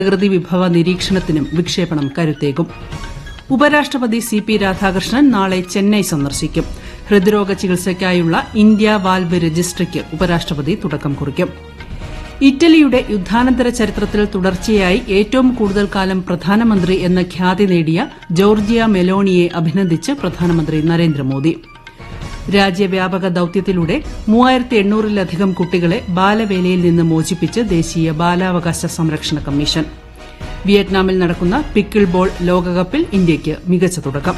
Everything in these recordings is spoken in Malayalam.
പ്രകൃതി വിഭവ നിരീക്ഷണത്തിനും വിക്ഷേപണം കരുത്തേകും ഉപരാഷ്ട്രപതി സി പി രാധാകൃഷ്ണൻ നാളെ ചെന്നൈ സന്ദർശിക്കും ഹൃദ്രോഗ ചികിത്സയ്ക്കായുള്ള ഇന്ത്യ വാൽവ് രജിസ്ട്രിക്ക് ഉപരാഷ്ട്രപതി തുടക്കം കുറിക്കും ഇറ്റലിയുടെ യുദ്ധാനന്തര ചരിത്രത്തിൽ തുടർച്ചയായി ഏറ്റവും കൂടുതൽ കാലം പ്രധാനമന്ത്രി എന്ന ഖ്യാതി നേടിയ ജോർജിയ മെലോണിയെ അഭിനന്ദിച്ച് പ്രധാനമന്ത്രി നരേന്ദ്രമോദി രാജ്യവ്യാപക ദൌത്യത്തിലൂടെ മൂവായിരത്തി എണ്ണൂറിലധികം കുട്ടികളെ ബാലവേലയിൽ നിന്ന് മോചിപ്പിച്ച് ദേശീയ ബാലാവകാശ സംരക്ഷണ കമ്മീഷൻ വിയറ്റ്നാമിൽ നടക്കുന്ന പിക്കിൾ ബോൾ ലോകകപ്പിൽ ഇന്ത്യയ്ക്ക് മികച്ച തുടക്കം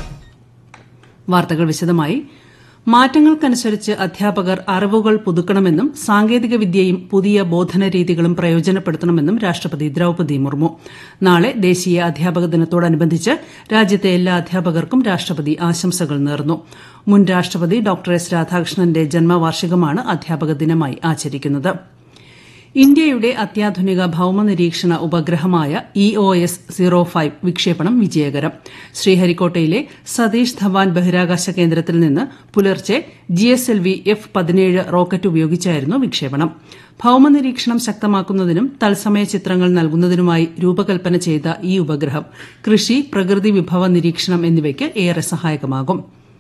വാർത്തകൾ വിശദമായി മാറ്റങ്ങൾക്കനുസരിച്ച് അധ്യാപകർ അറിവുകൾ പുതുക്കണമെന്നും സാങ്കേതിക വിദ്യയും പുതിയ ബോധന രീതികളും പ്രയോജനപ്പെടുത്തണമെന്നും രാഷ്ട്രപതി ദ്രൌപദി മുർമു നാളെ ദേശീയ അധ്യാപക ദിനത്തോടനുബന്ധിച്ച് രാജ്യത്തെ എല്ലാ അധ്യാപകർക്കും രാഷ്ട്രപതി ആശംസകൾ നേർന്നു മുൻ രാഷ്ട്രപതി ഡോക്ടർ എസ് രാധാകൃഷ്ണന്റെ ജന്മവാർഷികമാണ് അധ്യാപക ദിനമായി ആചരിക്കുന്നത് ഇന്ത്യയുടെ അത്യാധുനിക ഭൌമനിരീക്ഷണ ഉപഗ്രഹമായ E O S zero five വിക്ഷേപണം വിജയകരം ശ്രീഹരിക്കോട്ടയിലെ സതീഷ് ധവാൻ ബഹിരാകാശ കേന്ദ്രത്തിൽ നിന്ന് പുലർച്ചെ G S L V F പതിനേഴ് റോക്കറ്റ് ഉപയോഗിച്ചായിരുന്നു വിക്ഷേപണം ഭൌമനിരീക്ഷണം ശക്തമാക്കുന്നതിനും തത്സമയ ചിത്രങ്ങൾ നൽകുന്നതിനുമായി രൂപകൽപ്പന ചെയ്ത ഈ ഉപഗ്രഹം കൃഷി പ്രകൃതി വിഭവ നിരീക്ഷണം എന്നിവയ്ക്ക് ഏറെ സഹായകമാകും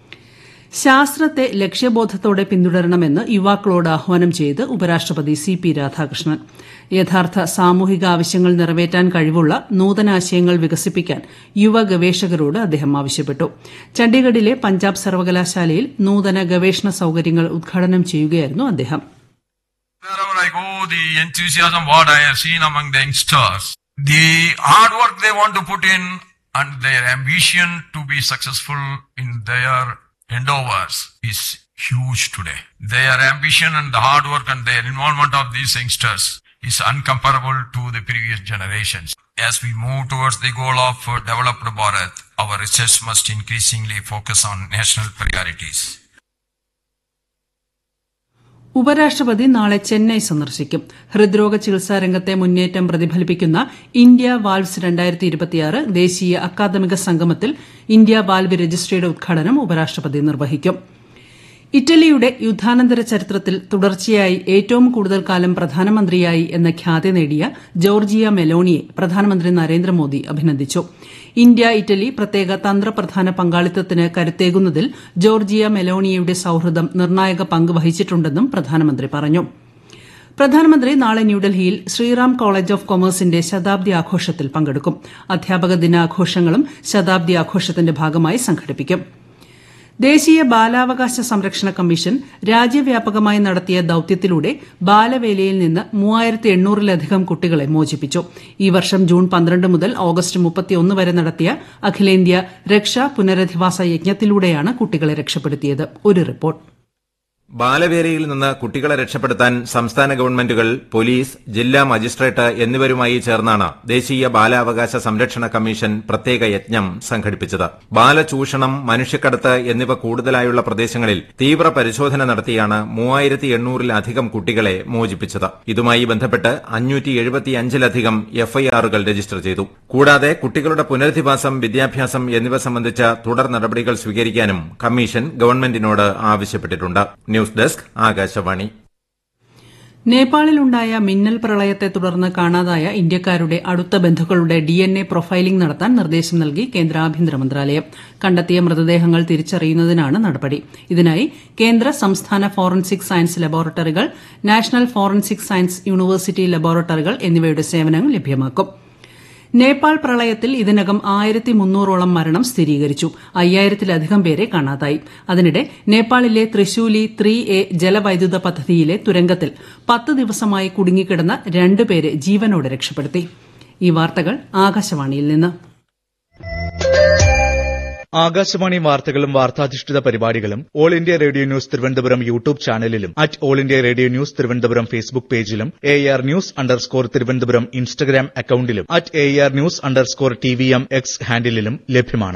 ശാസ്ത്രത്തെ ലക്ഷ്യബോധത്തോടെ പിന്തുടരണമെന്ന് യുവാക്കളോട് ആഹ്വാനം ചെയ്ത് ഉപരാഷ്ട്രപതി സി പി രാധാകൃഷ്ണൻ യഥാർത്ഥ സാമൂഹിക ആവശ്യങ്ങൾ നിറവേറ്റാൻ കഴിവുള്ള നൂതനാശയങ്ങൾ വികസിപ്പിക്കാൻ യുവ ഗവേഷകരോട് അദ്ദേഹം ആവശ്യപ്പെട്ടു ചണ്ഡീഗഡിലെ പഞ്ചാബ് സർവകലാശാലയിൽ നൂതന ഗവേഷണ സൌകര്യങ്ങൾ ഉദ്ഘാടനം ചെയ്യുകയായിരുന്നു അദ്ദേഹം Wherever I go, the enthusiasm what I have seen among the youngsters, the hard work they want to put in and their ambition to be successful in their endeavors is huge today. Their ambition and the hard work and their involvement of these youngsters is uncomparable to the previous generations. As we move towards the goal of uh, developed Bharat, our research must increasingly focus on national priorities. ഉപരാഷ്ട്രപതി നാളെ ചെന്നൈ സന്ദർശിക്കും ഹൃദ്രോഗ ചികിത്സാ രംഗത്തെ മുന്നേറ്റം പ്രതിഫലിപ്പിക്കുന്ന ഇന്ത്യ വാൽവ്സ് രണ്ടായിരത്തി ഇരുപത്തിയാറ് ദേശീയ അക്കാദമിക സംഗമത്തിൽ ഇന്ത്യ വാൽവ് രജിസ്ട്രിയുടെ ഉദ്ഘാടനം ഉപരാഷ്ട്രപതി നിർവഹിക്കും ഇറ്റലിയുടെ യുദ്ധാനന്തര ചരിത്രത്തിൽ തുടർച്ചയായി ഏറ്റവും കൂടുതൽ കാലം പ്രധാനമന്ത്രിയായി എന്ന ഖ്യാതി നേടിയ ജോർജിയ മെലോണിയെ പ്രധാനമന്ത്രി നരേന്ദ്രമോദി അഭിനന്ദിച്ചു ഇന്ത്യ ഇറ്റലി പ്രത്യേക തന്ത്രപ്രധാന പങ്കാളിത്തത്തിന് കരുത്തേകുന്നതിൽ ജോർജിയ മെലോണിയയുടെ സൌഹൃദം നിർണായക പങ്ക് വഹിച്ചിട്ടുണ്ടെന്നും പ്രധാനമന്ത്രി പറഞ്ഞു പ്രധാനമന്ത്രി നാളെ ന്യൂഡൽഹിയിൽ ശ്രീറാം കോളേജ് ഓഫ് കൊമേഴ്സിന്റെ ശതാബ്ദി ആഘോഷത്തിൽ പങ്കെടുക്കും അധ്യാപക ദിനാഘോഷങ്ങളും ശതാബ്ദി ആഘോഷത്തിന്റെ ഭാഗമായി സംഘടിപ്പിക്കും ദേശീയ ബാലാവകാശ സംരക്ഷണ കമ്മീഷൻ രാജ്യവ്യാപകമായി നടത്തിയ ദൌത്യത്തിലൂടെ ബാലവേലയിൽ നിന്ന് മൂവായിരത്തി എണ്ണൂറിലധികം കുട്ടികളെ മോചിപ്പിച്ചു ഈ വർഷം ജൂൺ പന്ത്രണ്ട് മുതൽ ഓഗസ്റ്റ് മുപ്പത്തിയൊന്ന് വരെ നടത്തിയ അഖിലേന്ത്യാ രക്ഷാ പുനരധിവാസ യജ്ഞത്തിലൂടെയാണ് കുട്ടികളെ രക്ഷപ്പെടുത്തിയത് ഒരു റിപ്പോർട്ട് ബാലവേലയിൽ നിന്ന് കുട്ടികളെ രക്ഷപ്പെടുത്താൻ സംസ്ഥാന ഗവൺമെന്റുകൾ പോലീസ് ജില്ലാ മജിസ്ട്രേറ്റ് എന്നിവരുമായി ചേർന്നാണ് ദേശീയ ബാലാവകാശ സംരക്ഷണ കമ്മീഷൻ പ്രത്യേക യജ്ഞം സംഘടിപ്പിച്ചത് ബാലചൂഷണം മനുഷ്യക്കടത്ത് എന്നിവ കൂടുതലായുള്ള പ്രദേശങ്ങളിൽ തീവ്ര പരിശോധന നടത്തിയാണ് മൂവായിരത്തി എണ്ണൂറിലധികം കുട്ടികളെ മോചിപ്പിച്ചത് ഇതുമായി ബന്ധപ്പെട്ട് അഞ്ഞൂറ്റി എഴുപത്തിയഞ്ചിലധികം എഫ്ഐആറുകൾ രജിസ്റ്റർ ചെയ്തു കൂടാതെ കുട്ടികളുടെ പുനരധിവാസം വിദ്യാഭ്യാസം എന്നിവ സംബന്ധിച്ച തുടർ നടപടികൾ സ്വീകരിക്കാനും കമ്മീഷൻ ഗവൺമെന്റിനോട് ആവശ്യപ്പെട്ടിട്ടുണ്ട് ന്യൂസ് ഡെസ്ക് ആകാശവാണി നേപ്പാളിലുണ്ടായ മിന്നൽ പ്രളയത്തെ തുടർന്ന് കാണാതായ ഇന്ത്യക്കാരുടെ അടുത്ത ബന്ധുക്കളുടെ ഡിഎൻഎ പ്രൊഫൈലിംഗ് നടത്താൻ നിർദ്ദേശം നൽകി കേന്ദ്ര ആഭ്യന്തര മന്ത്രാലയം കണ്ടെത്തിയ മൃതദേഹങ്ങൾ തിരിച്ചറിയുന്നതിനാണ് നടപടി ഇതിനായി കേന്ദ്ര സംസ്ഥാന ഫോറൻസിക് സയൻസ് ലബോറട്ടറികൾ നാഷണൽ ഫോറൻസിക് സയൻസ് യൂണിവേഴ്സിറ്റി ലബോറട്ടറികൾ എന്നിവയുടെ സേവനം ലഭ്യമാക്കും നേപ്പാൾ പ്രളയത്തിൽ ഇതിനകം ആയിരത്തി മുന്നൂറോളം മരണം സ്ഥിരീകരിച്ചു അയ്യായിരത്തിലധികം പേരെ കാണാതായി അതിനിടെ നേപ്പാളിലെ ത്രിശൂലി ത്രീ എ ജലവൈദ്യുത പദ്ധതിയിലെ തുരങ്കത്തിൽ പത്ത് ദിവസമായി കുടുങ്ങിക്കിടന്ന രണ്ടുപേരെ ജീവനോടെ രക്ഷപ്പെടുത്തി ഈ വാർത്തകൾ ആകാശവാണിയിൽ നിന്ന് ആകാശവാണി വാർത്തകളും വാർത്താധിഷ്ഠിത പരിപാടികളും All India Radio news Thiruvananthapuram YouTube ചാനലിലും at All India Radio news Thiruvananthapuram Facebook പേജിലും A R news underscore Thiruvananthapuram Instagram അക്കൌണ്ടിലും at A R news underscore T V M X ഹാൻഡിലും ലഭ്യമാണ്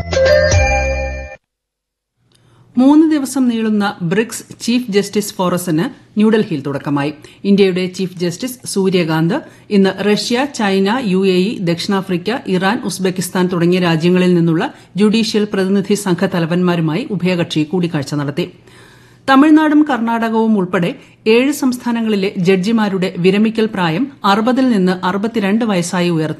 മൂന്ന് ദിവസം നീളുന്ന ബ്രിക്സ് ചീഫ് ജസ്റ്റിസ് ഫോറസിന് ന്യൂഡൽഹിയിൽ തുടക്കമായി ഇന്ത്യയുടെ ചീഫ് ജസ്റ്റിസ് സൂര്യകാന്ത് ഇന്ന് Russia China U A E ദക്ഷിണാഫ്രിക്ക ഇറാൻ ഉസ്ബെക്കിസ്ഥാൻ തുടങ്ങിയ രാജ്യങ്ങളിൽ നിന്നുള്ള ജുഡീഷ്യൽ പ്രതിനിധി സംഘ തലവന്മാരുമായി ഉഭയകക്ഷി കൂടിക്കാഴ്ച നടത്തി തമിഴ്നാടും കർണാടകവും ഉൾപ്പെടെ ഏഴ് സംസ്ഥാനങ്ങളിലെ ജഡ്ജിമാരുടെ വിരമിക്കൽ പ്രായം അറുപതിൽ നിന്ന് അറുപത്തിരണ്ട് വയസ്സായി ഉയർത്തി